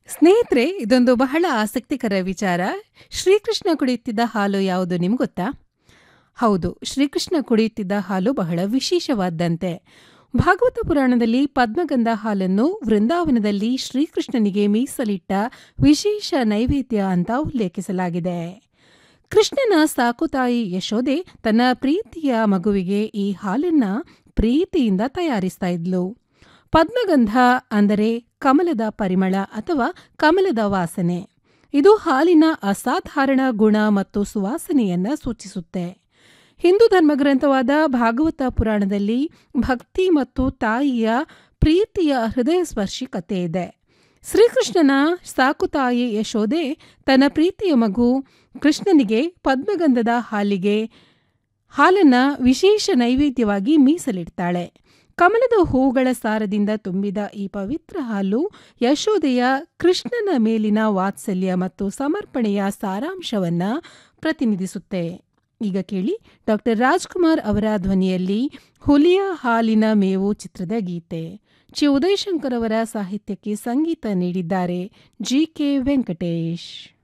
ಸ್ನೇಹಿತರೆ ಇದೊಂದು ಬಹಳ ಆಸಕ್ತಿಕರ ವಿಚಾರ ಶ್ರೀಕೃಷ್ಣ ಕುಡಿಯುತ್ತಿದ್ದ ಹಾಲು ಯಾವುದು ನಿಮ್ಗೆ ಗೊತ್ತಾ ಹೌದು ಶ್ರೀಕೃಷ್ಣ ಕುಡಿಯುತ್ತಿದ್ದ ಹಾಲು ಬಹಳ ವಿಶೇಷವಾದ್ದಂತೆ ಭಾಗವತ ಪುರಾಣದಲ್ಲಿ ಪದ್ಮಗಂಧ ಹಾಲನ್ನು ವೃಂದಾವನದಲ್ಲಿ ಶ್ರೀಕೃಷ್ಣನಿಗೆ ಮೀಸಲಿಟ್ಟ ವಿಶೇಷ ನೈವೇದ್ಯ ಅಂತ ಉಲ್ಲೇಖಿಸಲಾಗಿದೆ ಕೃಷ್ಣನ ಸಾಕುತಾಯಿ ಯಶೋದೆ ತನ್ನ ಪ್ರೀತಿಯ ಮಗುವಿಗೆ ಈ ಹಾಲನ್ನ ಪ್ರೀತಿಯಿಂದ ತಯಾರಿಸ್ತಾ ಇದ್ಲು ಪದ್ಮಗಂಧ ಅಂದರೆ ಕಮಲದ ಪರಿಮಳ ಅಥವಾ ಕಮಲದ ವಾಸನೆ ಇದು ಹಾಲಿನ ಅಸಾಧಾರಣ ಗುಣ ಮತ್ತು ಸುವಾಸನೆಯನ್ನ ಸೂಚಿಸುತ್ತೆ ಹಿಂದೂ ಧರ್ಮಗ್ರಂಥವಾದ ಭಾಗವತ ಪುರಾಣದಲ್ಲಿ ಭಕ್ತಿ ಮತ್ತು ತಾಯಿಯ ಪ್ರೀತಿಯ ಹೃದಯ ಸ್ಪರ್ಶಿ ಕಥೆ ಇದೆ ಶ್ರೀಕೃಷ್ಣನ ಸಾಕುತಾಯಿ ಯಶೋದೆ ತನ್ನ ಪ್ರೀತಿಯ ಮಗು ಕೃಷ್ಣನಿಗೆ ಪದ್ಮಗಂಧದ ಹಾಲಿಗೆ ಹಾಲನ್ನ ವಿಶೇಷ ನೈವೇದ್ಯವಾಗಿ ಮೀಸಲಿಡ್ತಾಳೆ ಕಮಲದ ಹೂಗಳ ಸಾರದಿಂದ ತುಂಬಿದ ಈ ಪವಿತ್ರ ಹಾಲು ಯಶೋದೆಯ ಕೃಷ್ಣನ ಮೇಲಿನ ವಾತ್ಸಲ್ಯ ಮತ್ತು ಸಮರ್ಪಣೆಯ ಸಾರಾಂಶವನ್ನ ಪ್ರತಿನಿಧಿಸುತ್ತೆ ಈಗ ಕೇಳಿ ಡಾಕ್ಟರ್ ರಾಜ್ಕುಮಾರ್ ಅವರ ಧ್ವನಿಯಲ್ಲಿ ಹುಲಿಯ ಹಾಲಿನ ಮೇವು ಚಿತ್ರದ ಗೀತೆ ಚಿ ಉದಯಶಂಕರ್ ಅವರ ಸಾಹಿತ್ಯಕ್ಕೆ ಸಂಗೀತ ನೀಡಿದ್ದಾರೆ ಜಿ ಕೆ ವೆಂಕಟೇಶ್